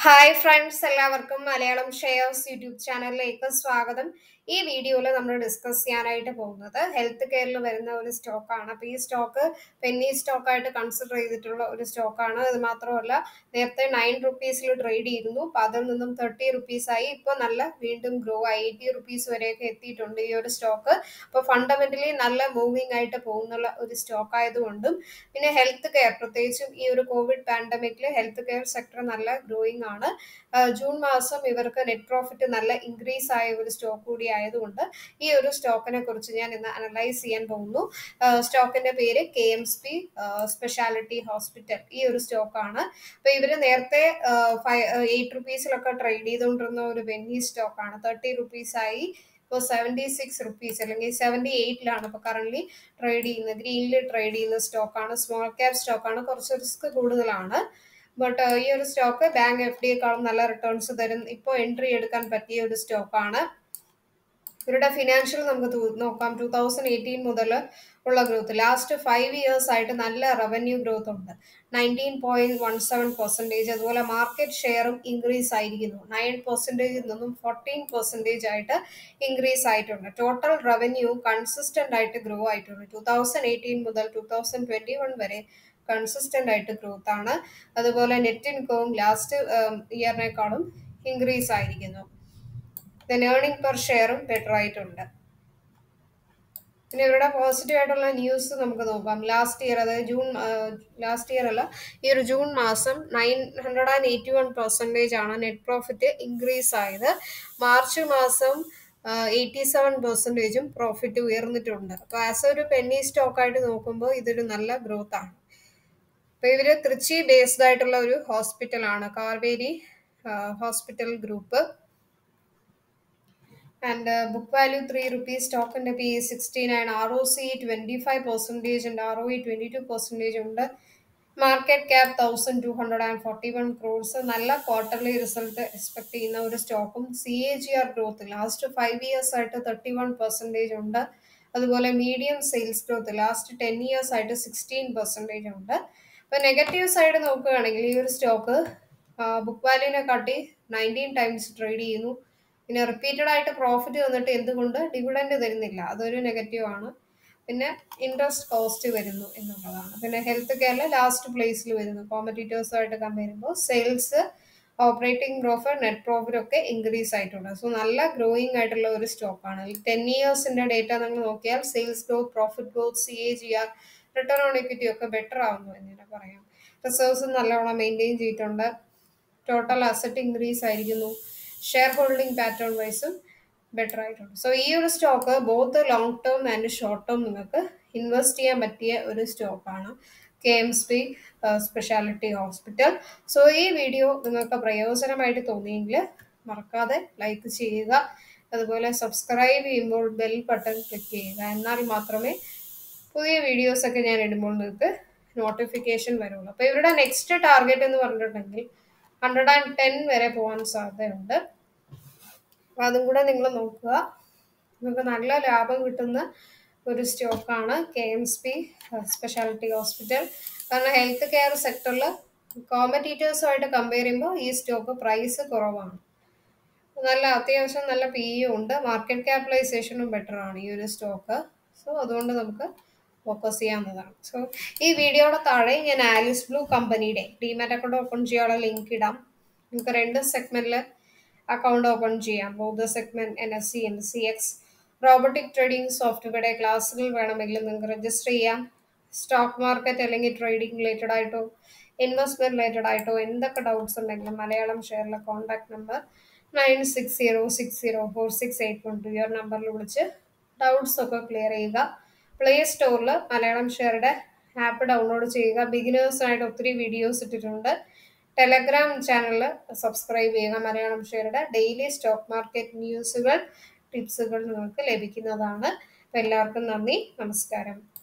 hi friends എല്ലാവർക്കും Malayalam shares YouTube ചാനലിലേക്ക് സ്വാഗതം ഈ വീഡിയോയിൽ നമ്മൾ ഡിസ്കസ് ചെയ്യാനായിട്ട് പോകുന്നത് ഹെൽത്ത് കെയറിൽ വരുന്ന ഒരു സ്റ്റോക്കാണ് അപ്പോൾ ഈ സ്റ്റോക്ക് പെന്നി സ്റ്റോക്കായിട്ട് കൺസിഡർ ചെയ്തിട്ടുള്ള ഒരു സ്റ്റോക്കാണ് അത് മാത്രമല്ല നേരത്തെ നയൻ റുപ്പീസിൽ ട്രേഡ് ചെയ്തിരുന്നു അപ്പോൾ അതിൽ നിന്നും തേർട്ടി റുപ്പീസായി ഇപ്പോൾ നല്ല വീണ്ടും ഗ്രോ ആയി എയ്റ്റി റുപ്പീസ് വരെയൊക്കെ എത്തിയിട്ടുണ്ട് ഈ ഒരു സ്റ്റോക്ക് അപ്പോൾ ഫണ്ടമെന്റലി നല്ല മൂവിങ് ആയിട്ട് പോകുന്നുള്ള ഒരു സ്റ്റോക്ക് ആയതുകൊണ്ടും പിന്നെ ഹെൽത്ത് കെയർ പ്രത്യേകിച്ചും ഈ ഒരു കോവിഡ് പാൻഡമിക്കിൽ ഹെൽത്ത് കെയർ സെക്ടർ നല്ല ഗ്രോയിങ് ആണ് ആ, ജൂൺ മാസം ഇവർക്ക് നെറ്റ് പ്രോഫിറ്റ് നല്ല ഇൻക്രീസ് ആയ ഒരു സ്റ്റോക്ക് കൂടി ആയതുകൊണ്ട് ഈ ഒരു സ്റ്റോക്കിനെ കുറിച്ച് ഞാൻ ഇന്ന് അനലൈസ് ചെയ്യാൻ പോകുന്നു ആ, സ്റ്റോക്കിന്റെ പേര് K M S P speciality hospital ഈ ഒരു സ്റ്റോക്കാണ് അപ്പൊ ഇവര് നേരത്തെ എയ്റ്റ് റുപ്പീസിലൊക്കെ ട്രേഡ് ചെയ്തുകൊണ്ടിരുന്ന ഒരു വെന്നി സ്റ്റോക്കാണ് തേർട്ടി റുപ്പീസായി ഇപ്പോൾ സെവൻറ്റി സിക്സ് റുപ്പീസ് അല്ലെങ്കിൽ സെവൻറ്റി എയ്റ്റിലാണ് ഇപ്പോൾ കറന്റ് ട്രേഡ് ചെയ്യുന്നത് ഗ്രീനിൽ ട്രേഡ് ചെയ്യുന്ന സ്റ്റോക്കാണ് സ്മോൾ ക്യാപ് സ്റ്റോക്കാണ് കുറച്ച് റിസ്ക് കൂടുതലാണ് ബട്ട് ഈ ഒരു സ്റ്റോക്ക് ബാങ്ക് എഫ് ഡിയെക്കാളും നല്ല റിട്ടേൺസ് തരും ഇപ്പോൾ എൻട്രി എടുക്കാൻ പറ്റിയ ഒരു സ്റ്റോക്കാണ് ഇവരുടെ ഫിനാൻഷ്യൽ നമുക്ക് തു- നോക്കാം ടൂ തൗസൻഡ് എയ്റ്റീൻ മുതൽ ഉള്ള ഗ്രോത്ത് ലാസ്റ്റ് ഫൈവ് ഇയേഴ്സ് ആയിട്ട് നല്ല റവന്യൂ ഗ്രോത്ത് ഉണ്ട് nineteen point one seven percentage അതുപോലെ മാർക്കറ്റ് ഷെയറും ഇൻക്രീസ് ആയിരിക്കുന്നു നയൻ പെർസെൻറ്റേജിൽ നിന്നും ഫോർട്ടീൻ പെർസെൻറ്റേജ് ആയിട്ട് ഇൻക്രീസ് ആയിട്ടുണ്ട് ടോട്ടൽ റവന്യൂ കൺസിസ്റ്റന്റ് ആയിട്ട് ഗ്രോ ആയിട്ടുണ്ട് ടൂ തൗസൻഡ് എയ്റ്റീൻ മുതൽ ടൂ തൗസൻഡ് ട്വൻറ്റി വൺ വരെ കൺസിസ്റ്റന്റ് ആയിട്ട് ഗ്രോത്ത് ആണ് അതുപോലെ നെറ്റ് ഇൻകവും ലാസ്റ്റ് ഇയറിനേക്കാളും ഇൻക്രീസ് ആയിരിക്കുന്നു ദെൻ ഏർണിംഗ് പെർ ഷെയറും ബെറ്റർ ആയിട്ടുണ്ട് പിന്നെ ഇവരുടെ പോസിറ്റീവ് ആയിട്ടുള്ള ന്യൂസ് നമുക്ക് നോക്കാം ലാസ്റ്റ് ഇയർ അതായത് ജൂൺ ലാസ്റ്റ് ഇയർ അല്ല ഈ ഒരു ജൂൺ മാസം nine hundred and eighty one percentage ആണ് നെറ്റ് പ്രോഫിറ്റ് ഇൻക്രീസ് ആയത് മാർച്ച് മാസം എയ്റ്റി സെവൻ പെർസെൻറ്റേജും പ്രോഫിറ്റ് ഉയർന്നിട്ടുണ്ട് അപ്പോൾ ആസ് ഒരു പെന്നി സ്റ്റോക്കായിട്ട് നോക്കുമ്പോൾ ഇതൊരു നല്ല ഗ്രോത്ത് ആണ് അപ്പോൾ ഇവര് തൃച്ചി ബേസ്ഡ് ആയിട്ടുള്ള ഒരു ഹോസ്പിറ്റലാണ് Kauvery hospital group and book value three rupees സ്റ്റോക്കിന്റെ P sixty nine R O C twenty five percentage ഉണ്ട് R O E twenty two percentage ഉണ്ട് market cap thousand two hundred and forty one crores നല്ല quarterly result expect ചെയ്യുന്ന ഒരു സ്റ്റോക്കും C A G R growth last five years ആയിട്ട് thirty one percentage ഉണ്ട് അതുപോലെ medium sales growth last ten years ആയിട്ട് sixteen percentage ഉണ്ട് അപ്പോൾ നെഗറ്റീവ് സൈഡ് നോക്കുകയാണെങ്കിൽ ഈ ഒരു സ്റ്റോക്ക് ബുക്ക് വാല്യൂവിനെ കാട്ടി നയൻറ്റീൻ ടൈംസ് ട്രേഡ് ചെയ്യുന്നു പിന്നെ റിപ്പീറ്റഡ് ആയിട്ട് പ്രോഫിറ്റ് വന്നിട്ട് എന്തുകൊണ്ട് ഡിവിഡൻഡ് തരുന്നില്ല അതൊരു നെഗറ്റീവ് ആണ് പിന്നെ ഇൻട്രസ്റ്റ് കോസ്റ്റ് വരുന്നു എന്നുള്ളതാണ് പിന്നെ ഹെൽത്ത് കെയറിൽ ലാസ്റ്റ് പ്ലേസിൽ വരുന്നു കോമ്പറ്റീറ്റേഴ്സുമായിട്ട് കമ്പയർ ചെയ്യുമ്പോൾ sales operating profit net profit ഒക്കെ ഇൻക്രീസ് ആയിട്ടുണ്ട് സോ നല്ല ഗ്രോയിങ് ആയിട്ടുള്ള ഒരു സ്റ്റോക്കാണ് ടെൻ ഇയേഴ്സിന്റെ ഡേറ്റ നിങ്ങൾ നോക്കിയാൽ sales growth profit growth C A G R return on equity ഒക്കെ ബെറ്റർ ആവുന്നു എന്ന് തന്നെ പറയാം റിസർവ്സ് നല്ലവണ്ണം മെയിൻറ്റെയിൻ ചെയ്തിട്ടുണ്ട് ടോട്ടൽ അസറ്റ് ഇൻക്രീസ് ആയിരിക്കുന്നു ഷെയർ ഹോൾഡിംഗ് പാറ്റേൺ വൈസും ബെറ്റർ ആയിട്ടുണ്ട് സോ ഈ ഒരു stock both long term and short term നിങ്ങൾക്ക് ഇൻവെസ്റ്റ് ചെയ്യാൻ പറ്റിയ ഒരു സ്റ്റോക്കാണ് K M S P speciality hospital so ഈ വീഡിയോ നിങ്ങൾക്ക് പ്രയോജനമായിട്ട് തോന്നിയെങ്കിൽ മറക്കാതെ ലൈക്ക് ചെയ്യുക അതുപോലെ സബ്സ്ക്രൈബ് ചെയ്യുമ്പോൾ ബെൽ ബട്ടൺ ക്ലിക്ക് ചെയ്യുക എന്നാൽ മാത്രമേ പുതിയ വീഡിയോസ് ഒക്കെ ഞാൻ ഇടുമ്പോൾ നിങ്ങൾക്ക് നോട്ടിഫിക്കേഷൻ വരുള്ളൂ അപ്പോൾ ഇവരുടെ നെക്സ്റ്റ് ടാർഗറ്റ് എന്ന് പറഞ്ഞിട്ടുണ്ടെങ്കിൽ ഹൺഡ്രഡ് ആൻഡ് ടെൻ വരെ പോകാൻ സാധ്യതയുണ്ട് അപ്പോൾ അതും കൂടെ നിങ്ങൾ നോക്കുക നിങ്ങൾക്ക് നല്ല ലാഭം കിട്ടുന്ന ഒരു സ്റ്റോക്കാണ് K M S P speciality hospital കാരണം ഹെൽത്ത് കെയർ സെക്ടറിൽ കോമ്പറ്റീറ്റേഴ്സുമായിട്ട് കമ്പയർ ചെയ്യുമ്പോൾ ഈ സ്റ്റോക്ക് പ്രൈസ് കുറവാണ് നല്ല അത്യാവശ്യം നല്ല പി ഇ ഉണ്ട് മാർക്കറ്റ് ക്യാപിറ്റലൈസേഷനും ബെറ്റർ ആണ് ഈ ഒരു സ്റ്റോക്ക് സോ അതുകൊണ്ട് നമുക്ക് ഫോക്കസ് ചെയ്യാവുന്നതാണ് സോ ഈ വീഡിയോയുടെ താഴെ ഞാൻ ആലിസ് ബ്ലൂ കമ്പനിയുടെ ഡിമാറ്റ് അക്കൗണ്ട് ഓപ്പൺ ചെയ്യാനുള്ള ലിങ്ക് ഇടാം നിങ്ങൾക്ക് രണ്ട് സെഗ്മെന്റിൽ അക്കൗണ്ട് ഓപ്പൺ ചെയ്യാം ബൗദ്ധ segment N S C N C X robotic trading സോഫ്റ്റ്വെയറുടെ ക്ലാസ്സുകൾ വേണമെങ്കിൽ നിങ്ങൾക്ക് രജിസ്റ്റർ ചെയ്യാം സ്റ്റോക്ക് മാർക്കറ്റ് അല്ലെങ്കിൽ ട്രേഡിംഗ് റിലേറ്റഡ് ആയിട്ടോ ഇൻവെസ്റ്റ്മെന്റ് റിലേറ്റഡ് ആയിട്ടോ എന്തൊക്കെ ഡൗട്ട്സ് ഉണ്ടെങ്കിലും മലയാളം ഷെയറിലെ contact number nine six zero six zero four six eight one two ഈ ഒരു നമ്പറിൽ വിളിച്ച് ഡൗട്ട്സ് ഒക്കെ ക്ലിയർ ചെയ്യുക പ്ലേ സ്റ്റോറിൽ മലയാളം ഷെയറുടെ ആപ്പ് ഡൗൺലോഡ് ചെയ്യുക ബിഗിനേഴ്സിനായിട്ട് ഒത്തിരി വീഡിയോസ് ഇട്ടിട്ടുണ്ട് ടെലഗ്രാം ചാനൽ സബ്സ്ക്രൈബ് ചെയ്യുക മലയാളം ഷെയറുടെ ഡെയിലി സ്റ്റോക്ക് മാർക്കറ്റ് ന്യൂസുകൾ ടിപ്സുകൾ നിങ്ങൾക്ക് ലഭിക്കുന്നതാണ് അപ്പോൾ എല്ലാവർക്കും നന്ദി നമസ്കാരം